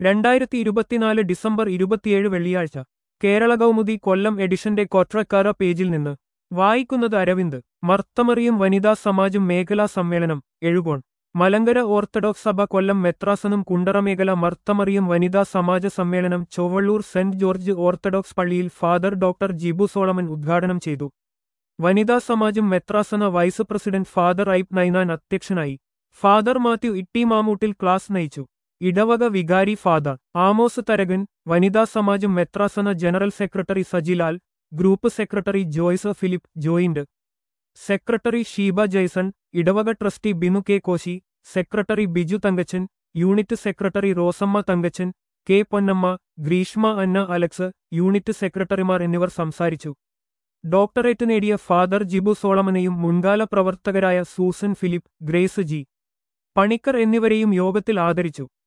രണ്ടായിരത്തി ഇരുപത്തിനാല് ഡിസംബർ ഇരുപത്തിയേഴ് വെള്ളിയാഴ്ച കേരള കൗമുദി കൊല്ലം എഡിഷന്റെ കൊട്രക്കാര പേജിൽ നിന്ന് വായിക്കുന്നത് അരവിന്ദ് മർത്തമറിയും വനിതാ സമാജം മേഖലാ സമ്മേളനം എഴുകോൺ മലങ്കര ഓർത്തഡോക്സ് സഭ കൊല്ലം മെത്രാസനും കുണ്ടറമേഖല മർത്തമറിയും വനിതാ സമാജ സമ്മേളനം ചൊവ്വള്ളൂർ സെന്റ് ജോർജ് ഓർത്തഡോക്സ് പള്ളിയിൽ ഫാദർ ഡോക്ടർ ജിബു സോളമൻ ഉദ്ഘാടനം ചെയ്തു വനിതാ സമാജം മെത്രാസന വൈസ് പ്രസിഡന്റ് ഫാദർ ഐബ് നൈനാൻ അധ്യക്ഷനായി Father Mathew Itty Mamoottil class നയിച്ചു ഇടവക വികാരി ഫാദർ ആമോസ് തരകൻ വനിതാ സമാജം മെത്രാസന general secretary Sajilal group secretary Joyce Philip joint secretary Sheeba Jason ഇടവക trustee Binu K Koshy secretary Biju Thankachan unit secretary Rosamma Thankachan K Ponnamma Greeshma Anna Alex unit സെക്രട്ടറിമാർ എന്നിവർ സംസാരിച്ചു ഡോക്ടറേറ്റ് നേടിയ ഫാദർ ജിബു സോളമനെയും മുൻകാല പ്രവർത്തകരായ Susan Philip Grace G Panicker എന്നിവരെയും യോഗത്തിൽ ആദരിച്ചു